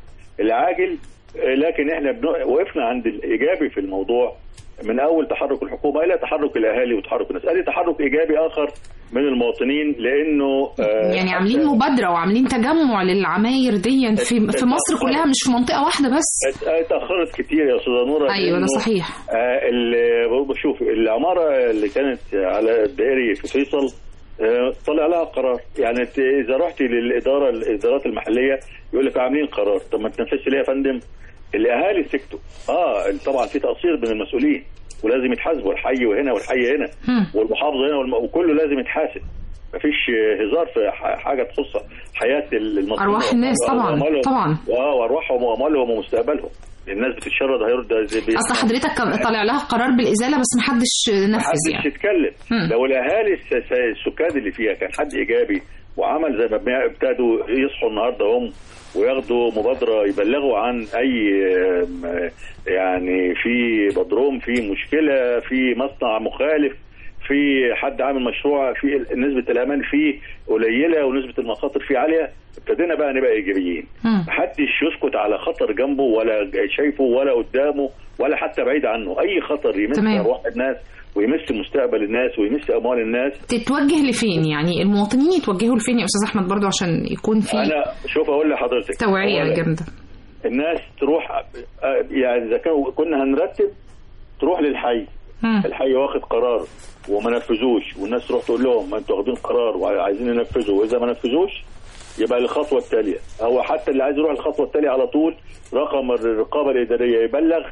العاجل آه، لكن احنا بن... وقفنا عند الايجابي في الموضوع من اول تحرك الحكومه الى تحرك الاهالي وتحرك الناس ادي تحرك ايجابي اخر من المواطنين لانه آه، يعني عاملين حتى- مبادره وعاملين تجمع للعماير دي في في مصر كلها مش في منطقه واحده بس ات- اتاخرت كتير يا استاذه نوره ايوه ده لأنه، صحيح آه، ال- برضه شوف العماره اللي كانت على الدائري في فيصل آه، طلع لها قرار يعني ت- اذا رحتي للاداره الادارات المحليه يقول لك عاملين قرار طب ما تنفذش ليه يا فندم الاهالي سكتوا اه طبعا في تقصير من المسؤولين ولازم يتحاسبوا الحي وهنا والحي هنا هم. والمحافظه هنا والم... وكله لازم يتحاسب مفيش آه، هزار في ح- حاجه تخص حياه المصريين أرواح الناس طبعاً، وأموالهم. طبعاً. اه وارواحهم واموالهم ومستقبلهم الناس بتتشرد هيرد زي بي- اصل حضرتك كان طالع لها قرار بالازاله بس محدش نفذ محدش يعني يتكلم مم. لو الاهالي الس- س- السكان اللي فيها كان حد ايجابي وعمل زي ما بنا- ابتدوا يصحوا النهارده هم وياخدوا مبادره يبلغوا عن اي آم، يعني في بدروم في مشكله في مصنع مخالف في حد عامل مشروع في نسبه الامان فيه قليله ونسبه المخاطر فيه عاليه ابتدينا بقى نبقى ايجابيين مم. محدش يسكت على خطر جنبه ولا شايفه ولا قدامه ولا حتى بعيد عنه اي خطر يمس تمام. ارواح الناس ويمس مستقبل الناس ويمس اموال الناس تتوجه لفين يعني المواطنين يتوجهوا لفين يا استاذ احمد برضو عشان يكون في انا شوف اقول لحضرتك توعيه أولاً، جامده الناس تروح آه، يعني اذا كانوا- كنا هنرتب تروح للحي مم. الحي واخد قرار وما نفذوش والناس تروح تقول لهم ما انتوا واخدين قرار وعايزين ينفذوا واذا ما نفذوش يبقى الخطوه التاليه هو حتى اللي عايز يروح الخطوه التاليه على طول رقم الرقابه الاداريه يبلغ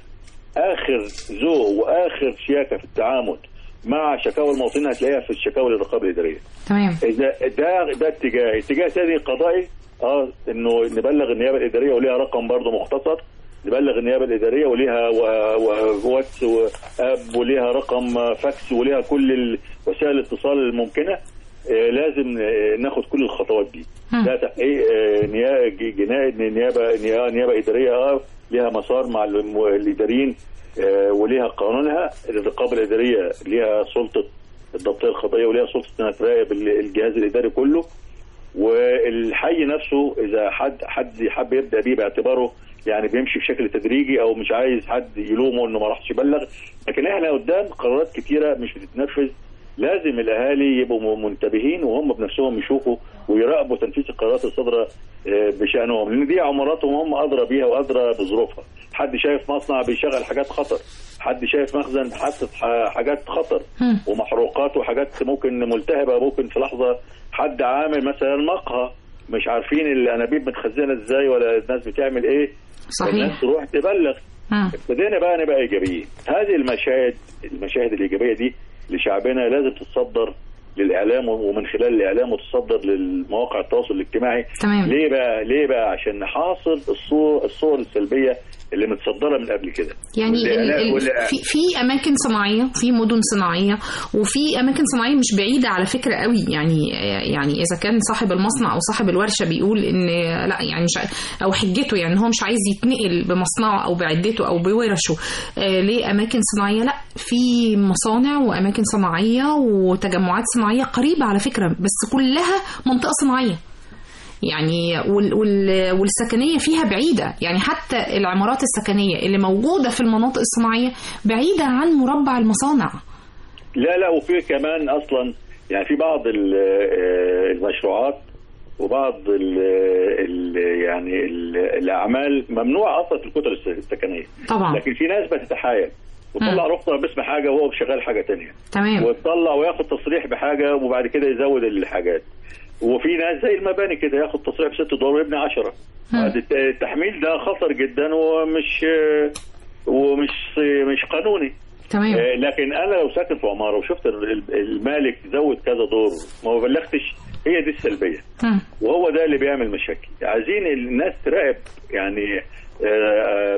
اخر ذوق واخر شياكه في التعامل مع شكاوى المواطنين هتلاقيها في الشكاوى للرقابه الاداريه تمام اذا ده ده اتجاه اتجاه ثاني قضائي اه انه نبلغ النيابه الاداريه وليها رقم برضه مختصر نبلغ النيابه الاداريه وليها و- و- واتس واب وليها رقم فاكس وليها كل ال- وسائل الاتصال الممكنه آه، لازم آه، ناخد كل الخطوات دي مم. ده تحقيق آه، نيا- ج- جنائي نيابه نيا- نيابه اداريه اه ليها مسار مع الم- الاداريين آه، وليها قانونها الرقابه الاداريه ليها سلطه الضبطيه القضائيه وليها سلطه انها تراقب ال- الجهاز الاداري كله والحي نفسه اذا حد حد حب يبدا بيه باعتباره يعني بيمشي بشكل تدريجي او مش عايز حد يلومه انه ما راحش يبلغ لكن احنا قدام قرارات كتيره مش بتتنفذ لازم الاهالي يبقوا م- منتبهين وهم بنفسهم يشوفوا ويراقبوا تنفيذ القرارات الصادره آه، بشانهم لان دي عماراتهم هم ادرى بيها وادرى بظروفها حد شايف مصنع بيشغل حاجات خطر حد شايف مخزن حاطط ح- حاجات خطر مم. ومحروقات وحاجات ممكن ملتهبه ممكن في لحظه حد عامل مثلا مقهى مش عارفين الانابيب متخزنه ازاي ولا الناس بتعمل ايه صحيح الناس تروح تبلغ مم. ابتدينا بقى نبقى ايجابيين هذه المشاهد المشاهد الايجابيه دي لشعبنا لازم تتصدر للاعلام ومن خلال الاعلام وتصدر للمواقع التواصل الاجتماعي تمام ليه بقى ليه بقى عشان نحاصر الصور الصور السلبيه اللي متصدره من قبل كده يعني ال والإعلام- ال والإعلام- في في اماكن صناعيه في مدن صناعيه وفي اماكن صناعيه مش بعيده على فكره قوي يعني يعني اذا كان صاحب المصنع او صاحب الورشه بيقول ان لا يعني مش ع- او حجته يعني هو مش عايز يتنقل بمصنعه او بعدته او بورشه آه ليه اماكن صناعيه لا في مصانع واماكن صناعيه وتجمعات صناعيه قريبه على فكره بس كلها منطقه صناعيه يعني وال وال والسكنيه فيها بعيده يعني حتى العمارات السكنيه اللي موجوده في المناطق الصناعيه بعيده عن مربع المصانع لا لا وفي كمان اصلا يعني في بعض ال- آه، المشروعات وبعض ال ال يعني ال الاعمال ممنوعه اصلا في الكتل الس- السكنيه طبعا لكن في ناس بتتحايل وتطلع رخصه باسم حاجه وهو شغال حاجه تانية تمام وتطلع وياخد تصريح بحاجه وبعد كده يزود الحاجات وفي ناس زي المباني كده ياخد تصريح بست دور ويبني 10 مم. التحميل ده خطر جدا ومش ومش مش قانوني تمام آه، لكن انا لو ساكن في عماره وشفت ال- ال- المالك زود كذا دور ما بلغتش هي دي السلبيه مم. وهو ده اللي بيعمل مشاكل عايزين الناس تراقب يعني آه، آه،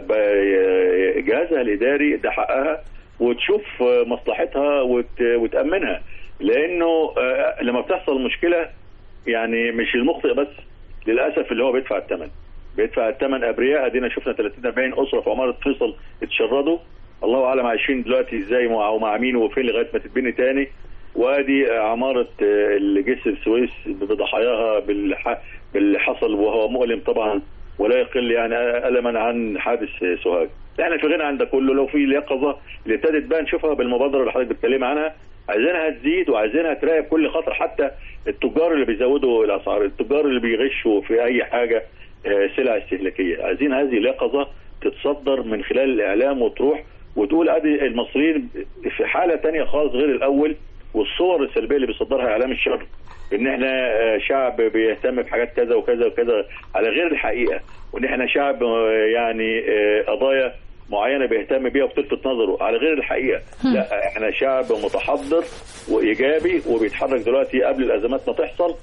ب- جهازها الاداري ده حقها وتشوف آه، مصلحتها وت- وتامنها لانه آه، لما بتحصل مشكله يعني مش المخطئ بس للاسف اللي هو بيدفع الثمن بيدفع الثمن ابرياء ادينا شفنا 30 40 اسره في عماره فيصل اتشردوا الله اعلم عايشين دلوقتي ازاي مع ومع مين وفين لغايه ما تتبني تاني وادي عماره آه، الجسر السويس بضحاياها بالح... باللي حصل وهو مؤلم طبعا ولا يقل يعني الما عن حادث سوهاج احنا في غنى عن ده كله لو في اليقظه اللي ابتدت بقى نشوفها بالمبادره اللي حضرتك بتتكلم عنها عايزينها تزيد وعايزينها تراقب كل خطر حتى التجار اللي بيزودوا الاسعار التجار اللي بيغشوا في اي حاجه آه، سلع استهلاكيه عايزين هذه اليقظه تتصدر من خلال الاعلام وتروح وتقول ادي المصريين في حاله تانية خالص غير الاول والصور السلبيه اللي بيصدرها اعلام الشر ان احنا آه، شعب بيهتم بحاجات كذا وكذا وكذا على غير الحقيقه وان احنا شعب آه، يعني آه، قضايا معينه بيهتم بيها وبتلفت نظره على غير الحقيقه لا احنا شعب متحضر وايجابي وبيتحرك دلوقتي قبل الازمات ما تحصل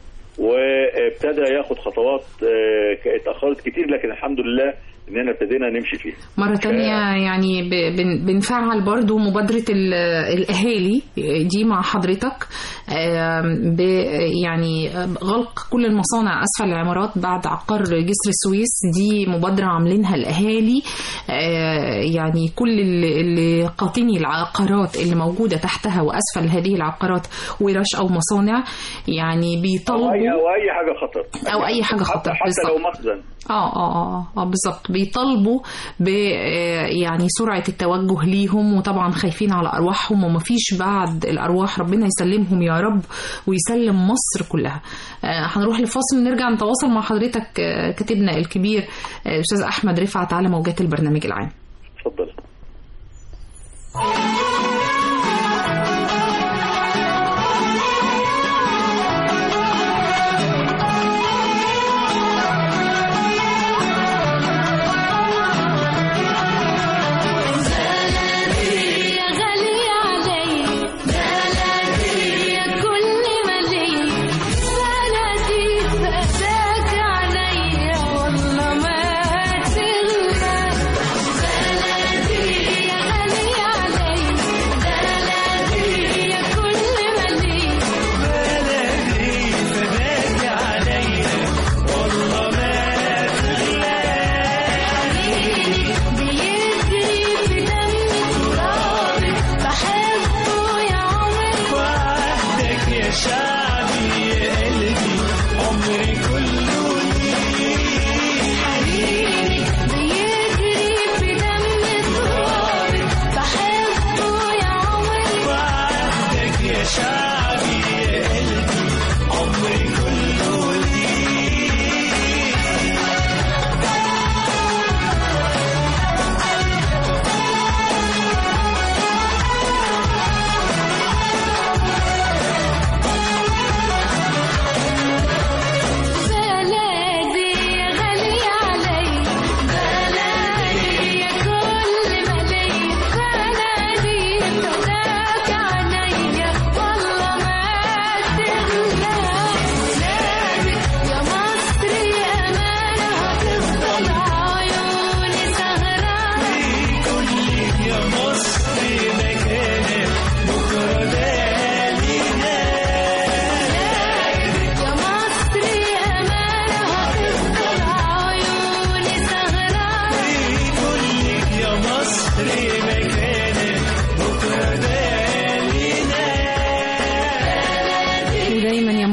وابتدى ياخد خطوات آه، اتاخرت كتير لكن الحمد لله اننا ابتدينا نمشي فيها مرة تانية يعني ب- بن- بنفعل برضو مبادرة ال- الأهالي دي مع حضرتك آم، ب يعني غلق كل المصانع أسفل العمارات بعد عقار جسر السويس دي مبادرة عاملينها الأهالي آه، يعني كل اللي اللي قاطني العقارات اللي موجودة تحتها وأسفل هذه العقارات ورش أو مصانع يعني او اي بيطالبوا او اي حاجه خطر أو أي حاجة خطر، حتى, حتى بالظبط. لو مخزن اه اه اه اه بالظبط بيطالبوا ب آه، يعني سرعه التوجه ليهم وطبعا خايفين على ارواحهم ومفيش بعد الارواح ربنا يسلمهم يا رب ويسلم مصر كلها آه، هنروح لفاصل ونرجع نتواصل مع حضرتك آه، كاتبنا الكبير آه، استاذ احمد رفعت على موجات البرنامج العام اتفضل زاد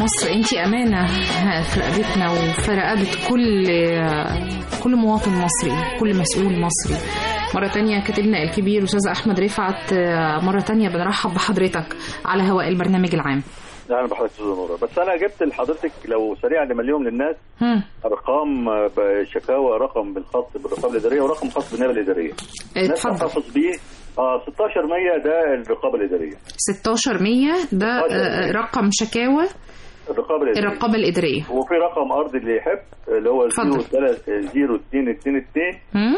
مصر انت امانه في رقبتنا وفي رقبه كل كل مواطن مصري كل مسؤول مصري مرة تانية كاتبنا الكبير أستاذ أحمد رفعت مرة تانية بنرحب بحضرتك على هواء البرنامج العام اهلا بحضرتك استاذ نوره بس انا جبت لحضرتك لو سريعا نمليهم للناس هم. ارقام آه، شكاوى رقم بالخاص بالرقابه الاداريه ورقم خاص بالنيابه الاداريه الناس اتفضل تحتفظ بيه اه 1600 ده الرقابه الاداريه 1600 ده آه، رقم شكاوى الرقابه الاداريه الرقابة الإدارية وفي رقم ارض اللي يحب اللي هو اتفضل. 0222 هم؟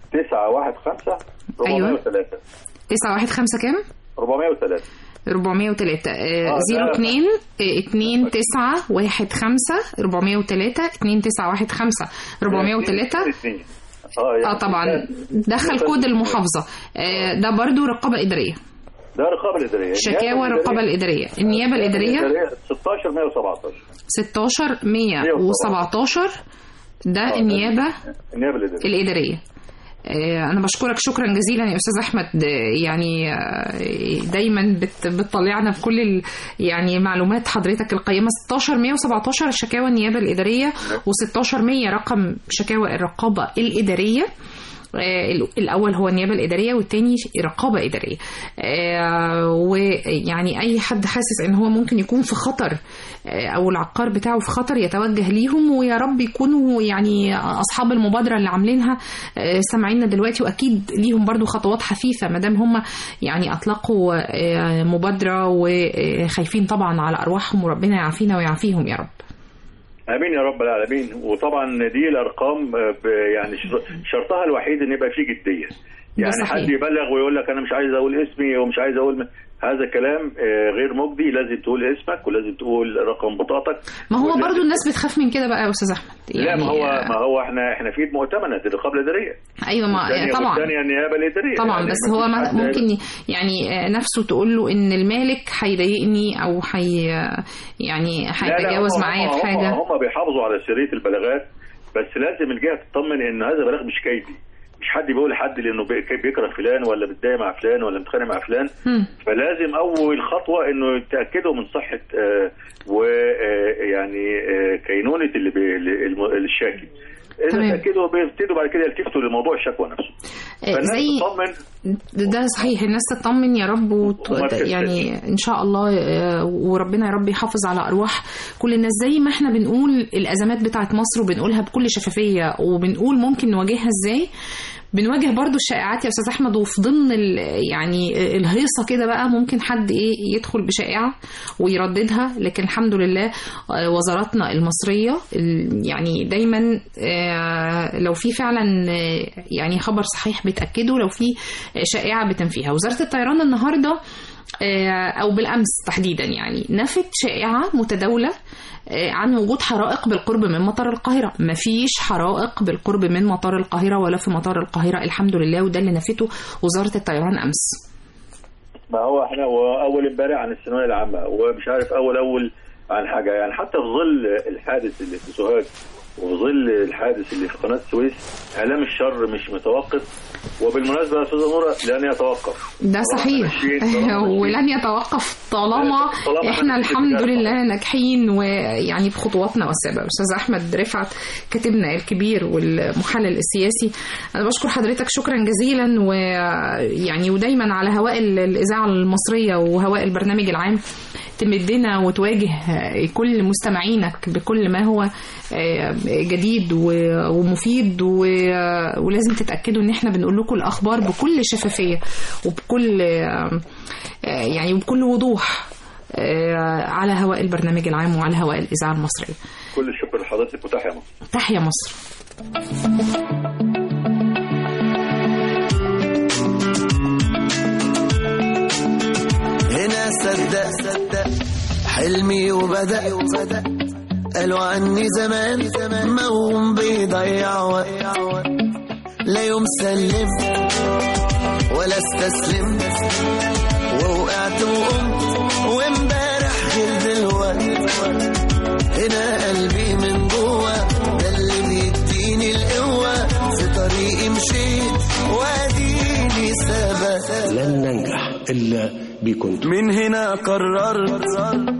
915 أيوة. 403 915 كام؟ 403 403 آه، 02 2 9 1 5 403 2 9 1 5 403 اثنين. اه يعني اه طبعا دخل كود المحافظة آه، ده برضو رقابة إدارية ده الرقابه الاداريه شكاوى الرقابة الإدارية النيابة الإدارية 16 117 16 117 ده النيابة النيابه الاداريه الإدارية آه، أنا بشكرك شكرا جزيلا يا أستاذ أحمد آه، يعني آه، دايما بت- بتطلعنا بكل ال- يعني معلومات حضرتك القيمة 16 117 شكاوى النيابة الإدارية و16 100 رقم شكاوى الرقابة الإدارية آه، ال- الأول هو النيابة الإدارية والتاني رقابة إدارية آه، ويعني أي حد حاسس إن هو ممكن يكون في خطر آه، أو العقار بتاعه في خطر يتوجه ليهم ويا رب يكونوا يعني أصحاب المبادرة اللي عاملينها آه، سامعيننا دلوقتي وأكيد ليهم برضو خطوات حثيثة ما دام هم يعني أطلقوا آه، مبادرة وخايفين طبعا على أرواحهم وربنا يعافينا ويعافيهم يا رب امين يا رب العالمين وطبعا دي الارقام آه، ب- يعني شر- شرطها الوحيد ان يبقى فيه جديه يعني صحيح. حد يبلغ ويقول لك انا مش عايز اقول اسمي ومش عايز اقول م- هذا كلام آه، غير مجدي لازم تقول اسمك ولازم تقول رقم بطاقتك ما هو ولازم- برضو الناس بتخاف من كده بقى يا أستاذ أحمد لا ما هو آه، ما هو احنا احنا في ايد مؤتمنه دي الرقابه الاداريه أيوة ما والثانية- طبعا والثانيه النيابه الاداريه طبعا يعني بس ما هو فيش ما حد- ممكن ي- يعني آه، نفسه تقول له ان المالك هيضايقني او حي يعني لا، لا، هيتجاوز هم- معايا هم- في حاجه هم هم بيحافظوا على سريه البلاغات بس لازم الجهه تطمن ان هذا بلاغ مش كيدي مش حد بيقول لحد لانه بي- بيكره فلان ولا بيتضايق مع فلان ولا متخانق مع فلان مم. فلازم اول خطوه انه يتاكدوا من صحه ويعني كينونه اللي بي اللي- الم- الشاكي اذا تمام. تاكدوا بيبتدوا بعد كده يلتفتوا لموضوع الشكوى نفسه آه، فالناس زي تطمن ده صحيح الناس تطمن يا رب وت... وما تكسلش. يعني ان شاء الله آه، وربنا يا رب يحافظ على ارواح كل الناس زي ما احنا بنقول الازمات بتاعت مصر وبنقولها بكل شفافيه وبنقول ممكن نواجهها ازاي بنواجه برضو الشائعات يا استاذ احمد وفي ضمن ال- يعني الهيصه كده بقى ممكن حد ايه يدخل بشائعه ويرددها لكن الحمد لله آه، وزاراتنا المصريه ال- يعني دايما آه، لو في فعلا آه، يعني خبر صحيح بتاكده لو في شائعه بتنفيها وزاره الطيران النهارده آه، او بالامس تحديدا يعني نفت شائعه متداوله آه، عن وجود حرائق بالقرب من مطار القاهره مفيش حرائق بالقرب من مطار القاهره ولا في مطار القاهره الحمد لله وده اللي نفته وزاره الطيران امس ما هو احنا اول امبارح عن الثانويه العامه ومش عارف اول اول عن حاجه يعني حتى في ظل الحادث اللي في سوهاج وفي ظل الحادث اللي في قناه السويس اعلام الشر مش متوقف وبالمناسبه يا استاذه نوره لن يتوقف ده طالما صحيح ماشيين- طالما ماشيين. ولن يتوقف طالما طالما احنا ماشيين الحمد بجد. لله ناجحين ويعني بخطواتنا والسابقه استاذ احمد رفعت كاتبنا الكبير والمحلل السياسي انا بشكر حضرتك شكرا جزيلا ويعني ودايما على هواء ال- الاذاعه المصريه وهواء البرنامج العام تمدنا وتواجه كل مستمعينك بكل ما هو جديد و- ومفيد و- ولازم تتاكدوا ان احنا بنقول لكم الاخبار بكل شفافيه وبكل يعني وبكل وضوح على هواء البرنامج العام وعلى هواء الاذاعه المصريه كل الشكر لحضرتك وتحيا مصر تحيا مصر هنا صدق صدق حلمي وبدأ قالوا عني زمان موهوم بيضيع وقت لا يوم سلمت ولا استسلمت ووقعت وقمت وامبارح غير دلوقت هنا قلبي من جوه ده اللي بيديني القوة في طريقي مشيت واديني ثبت لن ننجح إلا بكم من هنا قررت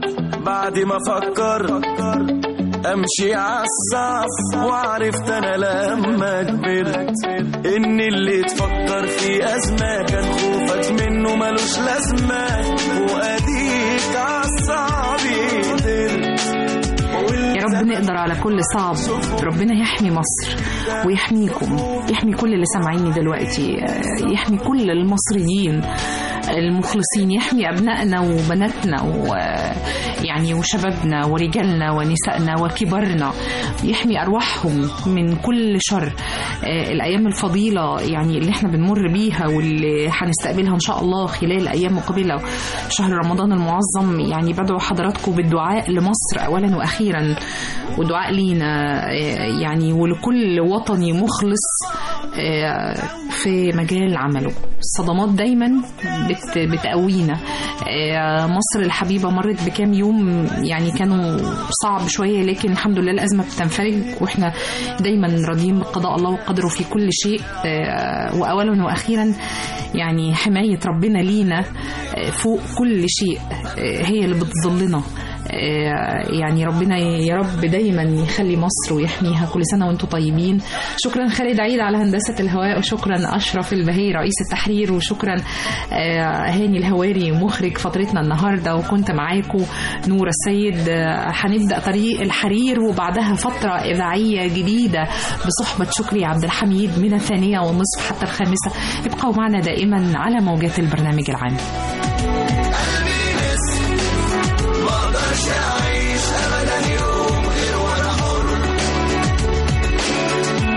بعد ما فكرت امشي عالصف وعرفت انا لما كبرت ان اللي تفكر في ازمه كان خوفك منه ملوش لازمه واديك عالصعب قدرت يا رب نقدر على كل صعب ربنا يحمي مصر ويحميكم يحمي كل اللي سامعيني دلوقتي آه، يحمي كل المصريين المخلصين يحمي أبنائنا وبناتنا ويعني وشبابنا ورجالنا ونسائنا وكبارنا يحمي أرواحهم من كل شر آه، الأيام الفضيلة يعني اللي احنا بنمر بيها واللي هنستقبلها إن شاء الله خلال أيام مقبلة شهر رمضان المعظم يعني بدعو حضراتكم بالدعاء لمصر أولا وأخيرا ودعاء لينا آه، يعني ولكل وطني مخلص آه، في مجال عمله الصدمات دايما بت بتقوينا آه، مصر الحبيبة مرت بكام يوم يعني كانوا صعب شوية لكن الحمد لله الأزمة بتنفرج وإحنا دايما راضيين بقضاء الله وقدره في كل شيء آه، وأولا وأخيرا يعني حماية ربنا لينا آه، فوق كل شيء آه، هي اللي بتظلنا آه، يعني ربنا يا رب دايما يخلي مصر ويحميها كل سنه وانتم طيبين شكرا خالد عيد على هندسه الهواء وشكرا اشرف البهي رئيس التحرير وشكرا آه، هاني الهواري مخرج فترتنا النهارده وكنت معاكم نورة السيد آه، هنبدا طريق الحرير وبعدها فتره اذاعيه جديده بصحبه شكري عبد الحميد من الثانيه والنصف حتى الخامسه ابقوا معنا دائما على موجات البرنامج العام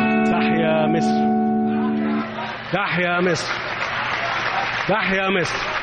تحيا مصر تحيا مصر تحيا مصر